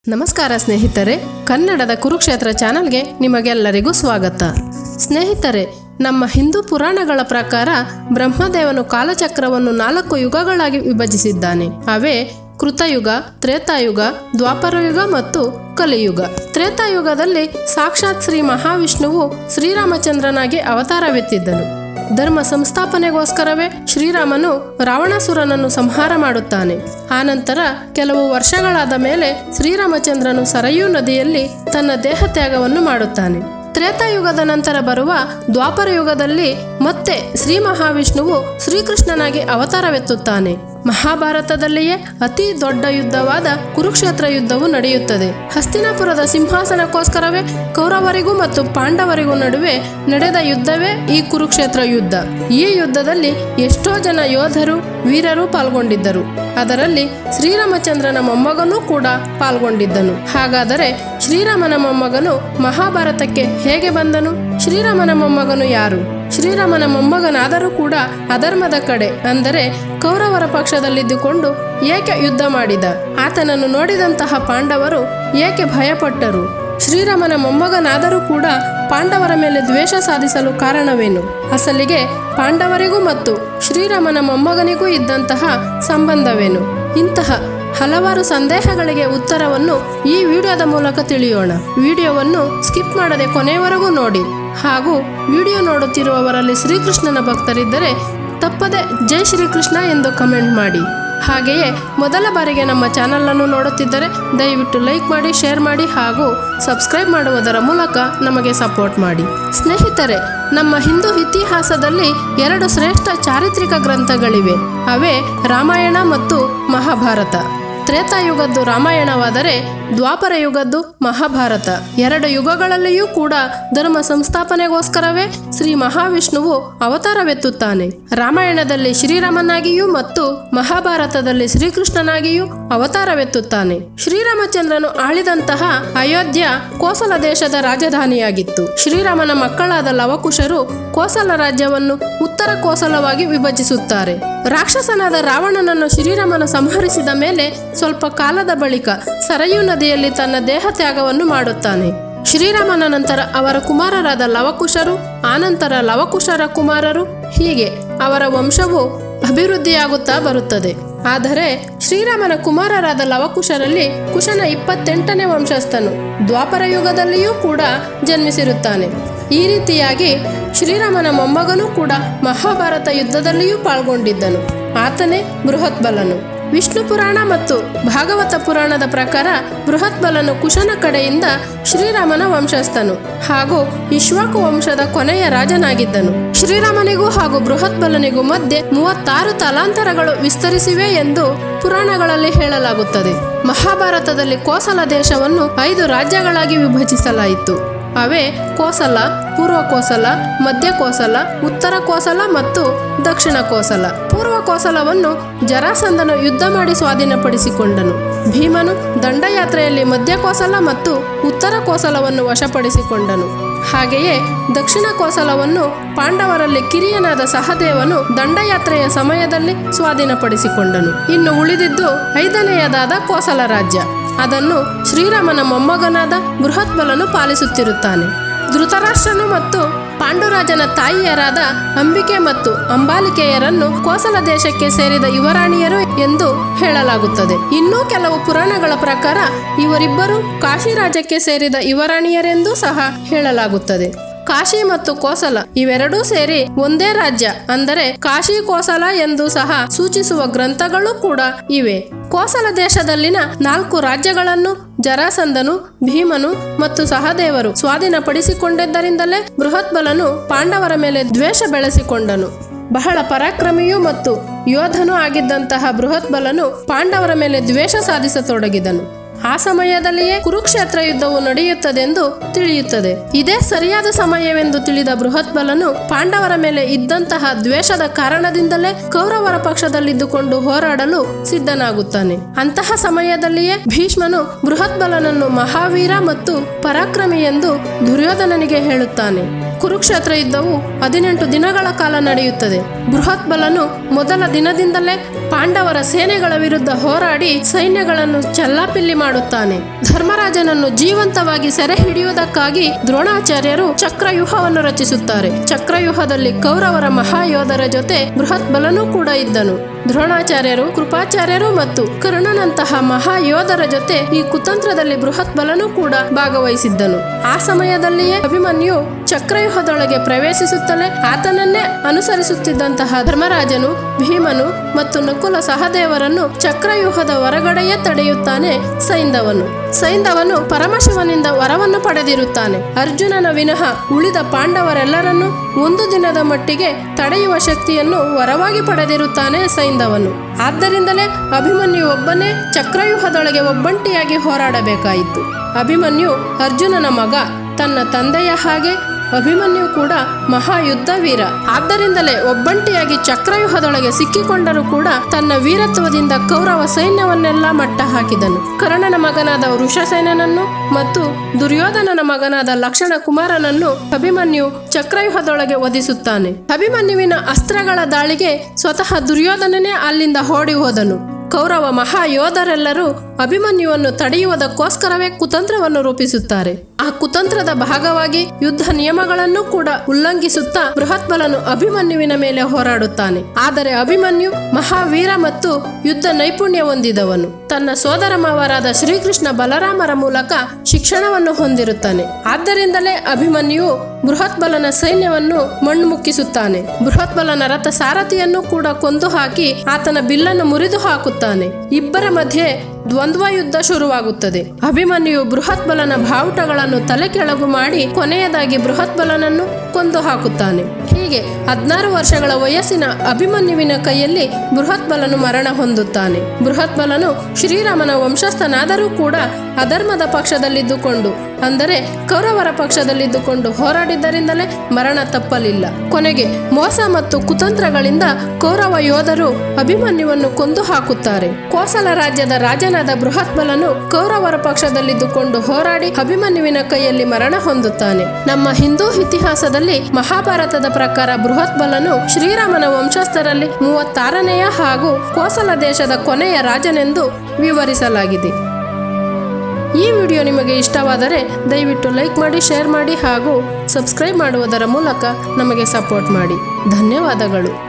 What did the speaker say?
ನಮಸ್ಕಾರ ಸ್ನೇಹಿತರೆ ಕನ್ನಡದ ಕುರುಕ್ಷೇತ್ರ ಚಾನಲ್ಗೆ ನಿಮಗೆಲ್ಲರಿಗೂ ಸ್ವಾಗತ ಸ್ನೇಹಿತರೆ ನಮ್ಮ ಹಿಂದೂ ಪುರಾಣಗಳ ಪ್ರಕಾರ ಬ್ರಹ್ಮದೇವನು ಕಾಲಚಕ್ರವನ್ನು ನಾಲ್ಕು ಯುಗಗಳಾಗಿ ವಿಭಜಿಸಿದ್ದಾನೆ ಅವೇ ಕೃತಯುಗ ತ್ರೇತಾಯುಗ ದ್ವಾಪರಯುಗ ಮತ್ತು ಕಲಿಯುಗ ತ್ರೇತಾಯುಗದಲ್ಲಿ ಸಾಕ್ಷಾತ್ ಶ್ರೀ ಮಹಾವಿಷ್ಣುವು ಶ್ರೀರಾಮಚಂದ್ರನಾಗಿ ಅವತಾರವೆತ್ತಿದ್ದನು ಧರ್ಮ ಸಂಸ್ಥಾಪನೆಗೋಸ್ಕರವೇ ಶ್ರೀರಾಮನು ರಾವಣಾಸುರನನ್ನು ಸಂಹಾರ ಮಾಡುತ್ತಾನೆ ಆನಂತರ ಕೆಲವು ವರ್ಷಗಳಾದ ಮೇಲೆ ಶ್ರೀರಾಮಚಂದ್ರನು ಸರಯೂ ನದಿಯಲ್ಲಿ ತನ್ನ ದೇಹತ್ಯಾಗವನ್ನು ಮಾಡುತ್ತಾನೆ ತ್ರೇತಾಯುಗದ ನಂತರ ಬರುವ ದ್ವಾಪರ ಯುಗದಲ್ಲಿ ಮತ್ತೆ ಶ್ರೀ ಮಹಾವಿಷ್ಣುವು ಶ್ರೀಕೃಷ್ಣನಾಗಿ ಅವತಾರವೆತ್ತುತ್ತಾನೆ ಮಹಾಭಾರತದಲ್ಲಿಯೇ ಅತಿ ದೊಡ್ಡ ಯುದ್ಧವಾದ ಕುರುಕ್ಷೇತ್ರ ಯುದ್ಧವು ನಡೆಯುತ್ತದೆ ಹಸ್ತಿನಾಪುರದ ಸಿಂಹಾಸನಕ್ಕೋಸ್ಕರವೇ ಕೌರವರಿಗೂ ಮತ್ತು ಪಾಂಡವರಿಗೂ ನಡುವೆ ನಡೆದ ಯುದ್ಧವೇ ಈ ಕುರುಕ್ಷೇತ್ರ ಯುದ್ಧ ಈ ಯುದ್ಧದಲ್ಲಿ ಎಷ್ಟೋ ಜನ ಯೋಧರು ವೀರರು ಪಾಲ್ಗೊಂಡಿದ್ದರು ಅದರಲ್ಲಿ ಶ್ರೀರಾಮಚಂದ್ರನ ಮೊಮ್ಮಗನೂ ಕೂಡ ಪಾಲ್ಗೊಂಡಿದ್ದನು ಹಾಗಾದರೆ ಶ್ರೀರಾಮನ ಮೊಮ್ಮಗನು ಮಹಾಭಾರತಕ್ಕೆ ಹೇಗೆ ಬಂದನು ಶ್ರೀರಾಮನ ಮೊಮ್ಮಗನು ಯಾರು ಶ್ರೀರಾಮನ ಮೊಮ್ಮಗನಾದರೂ ಕೂಡ ಅಧರ್ಮದ ಕಡೆ ಅಂದರೆ ಕೌರವರ ಪಕ್ಷದಲ್ಲಿದ್ದುಕೊಂಡು ಏಕೆ ಯುದ್ಧ ಮಾಡಿದ ಆತನನ್ನು ನೋಡಿದಂತಹ ಪಾಂಡವರು ಏಕೆ ಭಯಪಟ್ಟರು ಶ್ರೀರಾಮನ ಮೊಮ್ಮಗನಾದರೂ ಕೂಡ ಪಾಂಡವರ ಮೇಲೆ ದ್ವೇಷ ಸಾಧಿಸಲು ಕಾರಣವೇನು ಅಸಲಿಗೆ ಪಾಂಡವರಿಗೂ ಮತ್ತು ಶ್ರೀರಾಮನ ಮೊಮ್ಮಗನಿಗೂ ಇದ್ದಂತಹ ಸಂಬಂಧವೇನು ಇಂತಹ ಹಲವಾರು ಸಂದೇಹಗಳಿಗೆ ಉತ್ತರವನ್ನು ಈ ವಿಡಿಯೋದ ಮೂಲಕ ತಿಳಿಯೋಣ ವಿಡಿಯೋವನ್ನು ಸ್ಕಿಪ್ ಮಾಡದೆ ಕೊನೆಯವರೆಗೂ ನೋಡಿ ಹಾಗೂ ವಿಡಿಯೋ ನೋಡುತ್ತಿರುವವರಲ್ಲಿ ಶ್ರೀಕೃಷ್ಣನ ಭಕ್ತರಿದ್ದರೆ ತಪ್ಪದೆ ಜೈ ಶ್ರೀಕೃಷ್ಣ ಎಂದು ಕಮೆಂಟ್ ಮಾಡಿ ಹಾಗೆಯೇ ಮೊದಲ ಬಾರಿಗೆ ನಮ್ಮ ಚಾನಲನ್ನು ನೋಡುತ್ತಿದ್ದರೆ ದಯವಿಟ್ಟು ಲೈಕ್ ಮಾಡಿ ಶೇರ್ ಮಾಡಿ ಹಾಗೂ ಸಬ್ಸ್ಕ್ರೈಬ್ ಮಾಡುವುದರ ಮೂಲಕ ನಮಗೆ ಸಪೋರ್ಟ್ ಮಾಡಿ ಸ್ನೇಹಿತರೆ ನಮ್ಮ ಹಿಂದೂ ಇತಿಹಾಸದಲ್ಲಿ ಎರಡು ಶ್ರೇಷ್ಠ ಚಾರಿತ್ರಿಕ ಗ್ರಂಥಗಳಿವೆ ಅವೇ ರಾಮಾಯಣ ಮತ್ತು ಮಹಾಭಾರತ ತ್ರೇತಾಯುಗದ್ದು ರಾಮಾಯಣವಾದರೆ ದ್ವಾಪರ ಯುಗದ್ದು ಮಹಾಭಾರತ ಎರಡು ಯುಗಗಳಲ್ಲಿಯೂ ಕೂಡ ಧರ್ಮ ಸಂಸ್ಥಾಪನೆಗೋಸ್ಕರವೇ ಶ್ರೀ ಮಹಾವಿಷ್ಣುವು ಅವತಾರವೆತ್ತುತ್ತಾನೆ ರಾಮಾಯಣದಲ್ಲಿ ಶ್ರೀರಾಮನಾಗಿಯೂ ಮತ್ತು ಮಹಾಭಾರತದಲ್ಲಿ ಶ್ರೀಕೃಷ್ಣನಾಗಿಯೂ ಅವತಾರವೆತ್ತುತ್ತಾನೆ ಶ್ರೀರಾಮಚಂದ್ರನು ಆಳಿದಂತಹ ಅಯೋಧ್ಯ ಕೋಸಲ ದೇಶದ ರಾಜಧಾನಿಯಾಗಿತ್ತು ಶ್ರೀರಾಮನ ಮಕ್ಕಳಾದ ಲವಕುಶರು ಕೋಸಲ ರಾಜ್ಯವನ್ನು ಉತ್ತರ ಕೋಸಲವಾಗಿ ವಿಭಜಿಸುತ್ತಾರೆ ರಾಕ್ಷಸನಾದ ರಾವಣನನ್ನು ಶ್ರೀರಾಮನ ಸಂಹರಿಸಿದ ಮೇಲೆ ಸ್ವಲ್ಪ ಕಾಲದ ಬಳಿಕ ಸರಯೂ ನದಿಯಲ್ಲಿ ತನ್ನ ದೇಹ ತ್ಯಾಗವನ್ನು ಮಾಡುತ್ತಾನೆ ಶ್ರೀರಾಮನ ನಂತರ ಅವರ ಕುಮಾರರಾದ ಲವಕುಶರು ಆನಂತರ ಲವಕುಶರ ಕುಮಾರರು ಹೀಗೆ ಅವರ ವಂಶವು ಅಭಿವೃದ್ಧಿಯಾಗುತ್ತಾ ಬರುತ್ತದೆ ಆದರೆ ಶ್ರೀರಾಮನ ಕುಮಾರರಾದ ಲವಕುಶರಲ್ಲಿ ಕುಶನ ಇಪ್ಪತ್ತೆಂಟನೇ ವಂಶಸ್ಥನು ದ್ವಾಪರ ಯುಗದಲ್ಲಿಯೂ ಕೂಡ ಜನ್ಮಿಸಿರುತ್ತಾನೆ ಈ ರೀತಿಯಾಗಿ ಶ್ರೀರಾಮನ ಮೊಮ್ಮಗನೂ ಕೂಡ ಮಹಾಭಾರತ ಯುದ್ಧದಲ್ಲಿಯೂ ಪಾಲ್ಗೊಂಡಿದ್ದನು ಆತನೇ ಬೃಹತ್ಬಲನು ವಿಷ್ಣು ಪುರಾಣ ಮತ್ತು ಭಾಗವತ ಪುರಾಣದ ಪ್ರಕಾರ ಬೃಹತ್ಬಲನು ಕುಶನ ಕಡೆಯಿಂದ ಶ್ರೀರಾಮನ ವಂಶಸ್ಥನು ಹಾಗೂ ಇಶ್ವಾಕು ವಂಶದ ಕೊನೆಯ ರಾಜನಾಗಿದ್ದನು ಶ್ರೀರಾಮನಿಗೂ ಹಾಗೂ ಬೃಹತ್ಬಲನಿಗೂ ಮಧ್ಯೆ ಮೂವತ್ತಾರು ತಲಾಂತರಗಳು ವಿಸ್ತರಿಸಿವೆ ಎಂದು ಪುರಾಣಗಳಲ್ಲಿ ಹೇಳಲಾಗುತ್ತದೆ ಮಹಾಭಾರತದಲ್ಲಿ ಕೋಸಲ ದೇಶವನ್ನು ಐದು ರಾಜ್ಯಗಳಾಗಿ ವಿಭಜಿಸಲಾಯಿತು ಅವೇ ಕೋಸಲ ಪೂರ್ವ ಕೋಸಲ ಮಧ್ಯ ಕೋಸಲ ಉತ್ತರ ಕೋಸಲ ಮತ್ತು ದಕ್ಷಿಣ ಕೋಸಲ ಪೂರ್ವ ಕೋಸಲವನ್ನು ಜರಾಸಂದನು ಯುದ್ಧ ಮಾಡಿ ಸ್ವಾಧೀನಪಡಿಸಿಕೊಂಡನು ಭೀಮನು ದಂಡಯಾತ್ರೆಯಲ್ಲಿ ಮಧ್ಯ ಕೋಸಲ ಮತ್ತು ಉತ್ತರ ಕೋಸಲವನ್ನು ವಶಪಡಿಸಿಕೊಂಡನು ಹಾಗೆಯೇ ದಕ್ಷಿಣ ಕೋಸಲವನ್ನು ಪಾಂಡವರಲ್ಲಿ ಕಿರಿಯನಾದ ಸಹದೇವನು ದಂಡಯಾತ್ರೆಯ ಸಮಯದಲ್ಲಿ ಸ್ವಾಧೀನಪಡಿಸಿಕೊಂಡನು ಇನ್ನು ಉಳಿದಿದ್ದು ಐದನೆಯದಾದ ಕೋಸಲ ರಾಜ್ಯ ಅದನ್ನು ಶ್ರೀರಾಮನ ಮೊಮ್ಮಗನಾದ ಬೃಹತ್ಬಲನು ಪಾಲಿಸುತ್ತಿರುತ್ತಾನೆ ಧೃತರಾಷ್ಟ್ರನು ಮತ್ತು ಪಾಂಡುರಾಜನ ತಾಯಿಯರಾದ ಅಂಬಿಕೆ ಮತ್ತು ಅಂಬಾಲಿಕೆಯರನ್ನು ಕೋಸಲ ದೇಶಕ್ಕೆ ಸೇರಿದ ಯುವರಾಣಿಯರು ಎಂದು ಹೇಳಲಾಗುತ್ತದೆ ಇನ್ನೂ ಕೆಲವು ಪುರಾಣಗಳ ಪ್ರಕಾರ ಇವರಿಬ್ಬರು ಕಾಶಿ ರಾಜ್ಯಕ್ಕೆ ಸೇರಿದ ಯುವರಾಣಿಯರೆಂದೂ ಸಹ ಹೇಳಲಾಗುತ್ತದೆ ಕಾಶಿ ಮತ್ತು ಕೋಸಲ ಇವೆರಡೂ ಸೇರಿ ಒಂದೇ ರಾಜ್ಯ ಅಂದರೆ ಕಾಶಿ ಕೋಸಲ ಎಂದು ಸಹ ಸೂಚಿಸುವ ಗ್ರಂಥಗಳು ಕೂಡ ಇವೆ ಕೋಸಲ ದೇಶದಲ್ಲಿನ ನಾಲ್ಕು ರಾಜ್ಯಗಳನ್ನು ಜರಾಸಂದನು ಭೀಮನು ಮತ್ತು ಸಹದೇವರು ಸ್ವಾಧೀನಪಡಿಸಿಕೊಂಡಿದ್ದರಿಂದಲೇ ಬೃಹತ್ಬಲನು ಪಾಂಡವರ ಮೇಲೆ ದ್ವೇಷ ಬೆಳೆಸಿಕೊಂಡನು ಬಹಳ ಪರಾಕ್ರಮಿಯೂ ಮತ್ತು ಯೋಧನೂ ಆಗಿದ್ದಂತಹ ಬೃಹತ್ಬಲನು ಪಾಂಡವರ ಮೇಲೆ ದ್ವೇಷ ಸಾಧಿಸತೊಡಗಿದನು ಆ ಸಮಯದಲ್ಲಿಯೇ ಕುರುಕ್ಷೇತ್ರ ಯುದ್ಧವು ನಡೆಯುತ್ತದೆಂದು ತಿಳಿಯುತ್ತದೆ ಇದೇ ಸರಿಯಾದ ಸಮಯವೆಂದು ತಿಳಿದ ಬೃಹತ್ಬಲನು ಪಾಂಡವರ ಮೇಲೆ ಇದ್ದಂತಹ ದ್ವೇಷದ ಕಾರಣದಿಂದಲೇ ಕೌರವರ ಪಕ್ಷದಲ್ಲಿದ್ದುಕೊಂಡು ಹೋರಾಡಲು ಸಿದ್ಧನಾಗುತ್ತಾನೆ ಅಂತಹ ಸಮಯದಲ್ಲಿಯೇ ಭೀಷ್ಮನು ಬೃಹತ್ಬಲನನ್ನು ಮಹಾವೀರ ಮತ್ತು ಪರಾಕ್ರಮಿ ಎಂದು ದುರ್ಯೋಧನನಿಗೆ ಹೇಳುತ್ತಾನೆ ಕುರುಕ್ಷೇತ್ರ ಯುದ್ಧವು ಹದಿನೆಂಟು ದಿನಗಳ ಕಾಲ ನಡೆಯುತ್ತದೆ ಬೃಹತ್ ಬಲನು ಮೊದಲ ದಿನದಿಂದಲೇ ಪಾಂಡವರ ಸೇನೆಗಳ ವಿರುದ್ಧ ಹೋರಾಡಿ ಸೈನ್ಯಗಳನ್ನು ಚಲ್ಲಾಪಿಲ್ಲಿ ಮಾಡುತ್ತಾನೆ ಧರ್ಮರಾಜನನ್ನು ಜೀವಂತವಾಗಿ ಸೆರೆ ಹಿಡಿಯುವುದಕ್ಕಾಗಿ ದ್ರೋಣಾಚಾರ್ಯರು ಚಕ್ರವ್ಯೂಹವನ್ನು ರಚಿಸುತ್ತಾರೆ ಚಕ್ರವ್ಯೂಹದಲ್ಲಿ ಕೌರವರ ಮಹಾಯೋಧರ ಜೊತೆ ಬೃಹತ್ ಬಲನೂ ಕೂಡ ಇದ್ದನು ದ್ರೋಣಾಚಾರ್ಯರು ಕೃಪಾಚಾರ್ಯರು ಮತ್ತು ಕರ್ಣನಂತಹ ಮಹಾಯೋಧರ ಜೊತೆ ಈ ಕುತಂತ್ರದಲ್ಲಿ ಬೃಹತ್ ಬಲನೂ ಕೂಡ ಭಾಗವಹಿಸಿದ್ದನು ಆ ಸಮಯದಲ್ಲಿಯೇ ಅಭಿಮನ್ಯು ಚಕ್ರವ್ಯೂಹದೊಳಗೆ ಪ್ರವೇಶಿಸುತ್ತಲೇ ಆತನನ್ನೇ ಅನುಸರಿಸುತ್ತಿದ್ದಂತಹ ಧರ್ಮರಾಜನು ಭೀಮನು ಮತ್ತು ನಕುಲ ಸಹದೇವರನ್ನು ಚಕ್ರವ್ಯೂಹದ ಹೊರಗಡೆಯೇ ತಡೆಯುತ್ತಾನೆ ಸೈಂಧವನು ಸೈಂಧವನು ಪರಮಶಿವನಿಂದ ವರವನ್ನು ಪಡೆದಿರುತ್ತಾನೆ ಅರ್ಜುನನ ವಿನಃ ಉಳಿದ ಪಾಂಡವರೆಲ್ಲರನ್ನು ಒಂದು ದಿನದ ಮಟ್ಟಿಗೆ ತಡೆಯುವ ಶಕ್ತಿಯನ್ನು ವರವಾಗಿ ಪಡೆದಿರುತ್ತಾನೆ ಸೈಂಧವನು ಆದ್ದರಿಂದಲೇ ಅಭಿಮನ್ಯು ಒಬ್ಬನೇ ಚಕ್ರವ್ಯೂಹದೊಳಗೆ ಒಬ್ಬಂಟಿಯಾಗಿ ಹೋರಾಡಬೇಕಾಯಿತು ಅಭಿಮನ್ಯು ಅರ್ಜುನನ ಮಗ ತನ್ನ ತಂದೆಯ ಹಾಗೆ ಅಭಿಮನ್ಯು ಕೂಡ ಮಹಾಯುದ್ಧ ವೀರ ಆದ್ದರಿಂದಲೇ ಒಬ್ಬಂಟಿಯಾಗಿ ಚಕ್ರವ್ಯೂಹದೊಳಗೆ ಸಿಕ್ಕಿಕೊಂಡರೂ ಕೂಡ ತನ್ನ ವೀರತ್ವದಿಂದ ಕೌರವ ಸೈನ್ಯವನ್ನೆಲ್ಲ ಮಟ್ಟ ಹಾಕಿದನು ಕರ್ಣನ ಮಗನಾದ ವೃಷಸೇನನನ್ನು ಮತ್ತು ದುರ್ಯೋಧನನ ಮಗನಾದ ಲಕ್ಷಣ ಕುಮಾರನನ್ನು ಅಭಿಮನ್ಯು ಚಕ್ರವ್ಯೂಹದೊಳಗೆ ವಧಿಸುತ್ತಾನೆ ಅಭಿಮನ್ಯುವಿನ ಅಸ್ತ್ರಗಳ ದಾಳಿಗೆ ಸ್ವತಃ ದುರ್ಯೋಧನನೇ ಅಲ್ಲಿಂದ ಓಡಿ ಹೋದನು ಕೌರವ ಮಹಾಯೋಧರೆಲ್ಲರೂ ಅಭಿಮನ್ಯುವನ್ನು ತಡೆಯುವುದಕ್ಕೋಸ್ಕರವೇ ಕುತಂತ್ರವನ್ನು ರೂಪಿಸುತ್ತಾರೆ ಆ ಕುತಂತ್ರದ ಭಾಗವಾಗಿ ಯುದ್ಧ ನಿಯಮಗಳನ್ನು ಕೂಡ ಉಲ್ಲಂಘಿಸುತ್ತಾ ಬೃಹತ್ಬಲನು ಅಭಿಮನ್ಯುವಿನ ಮೇಲೆ ಹೋರಾಡುತ್ತಾನೆ ಆದರೆ ಅಭಿಮನ್ಯು ಮಹಾವೀರ ಮತ್ತು ಯುದ್ಧ ನೈಪುಣ್ಯ ಹೊಂದಿದವನು ತನ್ನ ಸೋದರ ಮಾವರಾದ ಶ್ರೀಕೃಷ್ಣ ಬಲರಾಮರ ಮೂಲಕ ಶಿಕ್ಷಣವನ್ನು ಹೊಂದಿರುತ್ತಾನೆ ಆದ್ದರಿಂದಲೇ ಅಭಿಮನ್ಯು ಬೃಹತ್ಬಲನ ಸೈನ್ಯವನ್ನು ಮಣ್ಣು ಮುಕ್ಕಿಸುತ್ತಾನೆ ಬೃಹತ್ಬಲನ ರಥ ಸಾರಥಿಯನ್ನು ಕೂಡ ಕೊಂದು ಹಾಕಿ ಆತನ ಬಿಲ್ಲನ್ನು ಮುರಿದು ಹಾಕುತ್ತಾನೆ ಇಬ್ಬರ ಮಧ್ಯೆ ದ್ವಂದ್ವ ಯುದ್ಧ ಶುರುವಾಗುತ್ತದೆ ಅಭಿಮನ್ಯು ಬೃಹತ್ಬಲನ ಬಾವುಟಗಳನ್ನು ತಲೆ ಕೆಳಗು ಮಾಡಿ ಕೊನೆಯದಾಗಿ ಬೃಹತ್ಬಲನನ್ನು ಕೊಂದು ಹಾಕುತ್ತಾನೆ ಹೀಗೆ ಹದಿನಾರು ವರ್ಷಗಳ ವಯಸ್ಸಿನ ಅಭಿಮನ್ಯುವಿನ ಕೈಯಲ್ಲಿ ಬೃಹತ್ಬಲನು ಮರಣ ಹೊಂದುತ್ತಾನೆ ಬೃಹತ್ಬಲನು ಶ್ರೀರಾಮನ ವಂಶಸ್ಥನಾದರೂ ಕೂಡ ಅಧರ್ಮದ ಪಕ್ಷದಲ್ಲಿದ್ದುಕೊಂಡು ಅಂದರೆ ಕೌರವರ ಪಕ್ಷದಲ್ಲಿದ್ದುಕೊಂಡು ಹೋರಾಡಿದ್ದರಿಂದಲೇ ಮರಣ ತಪ್ಪಲಿಲ್ಲ ಕೊನೆಗೆ ಮೋಸ ಮತ್ತು ಕುತಂತ್ರಗಳಿಂದ ಕೌರವ ಯೋಧರು ಅಭಿಮನ್ಯುವನ್ನು ಕೊಂದು ಹಾಕುತ್ತಾರೆ ಕೋಸಲ ರಾಜ್ಯದ ರಾಜನಾದ ಬೃಹತ್ಬಲನು ಕೌರವರ ಪಕ್ಷದಲ್ಲಿದ್ದುಕೊಂಡು ಹೋರಾಡಿ ಅಭಿಮನ್ಯುವಿನ ಕೈಯಲ್ಲಿ ಮರಣ ಹೊಂದುತ್ತಾನೆ ನಮ್ಮ ಹಿಂದೂ ಇತಿಹಾಸದಲ್ಲಿ ಮಹಾಭಾರತದ ಪ್ರಕಾರ ಬೃಹತ್ಬಲನು ಶ್ರೀರಾಮನ ವಂಶಸ್ಥರಲ್ಲಿ ಮೂವತ್ತಾರನೆಯ ಹಾಗೂ ಕೋಸಲ ದೇಶದ ಕೊನೆಯ ರಾಜನೆಂದು ವಿವರಿಸಲಾಗಿದೆ ಈ ವಿಡಿಯೋ ನಿಮಗೆ ಇಷ್ಟವಾದರೆ ದಯವಿಟ್ಟು ಲೈಕ್ ಮಾಡಿ ಶೇರ್ ಮಾಡಿ ಹಾಗೂ ಸಬ್ಸ್ಕ್ರೈಬ್ ಮಾಡುವುದರ ಮೂಲಕ ನಮಗೆ ಸಪೋರ್ಟ್ ಮಾಡಿ ಧನ್ಯವಾದಗಳು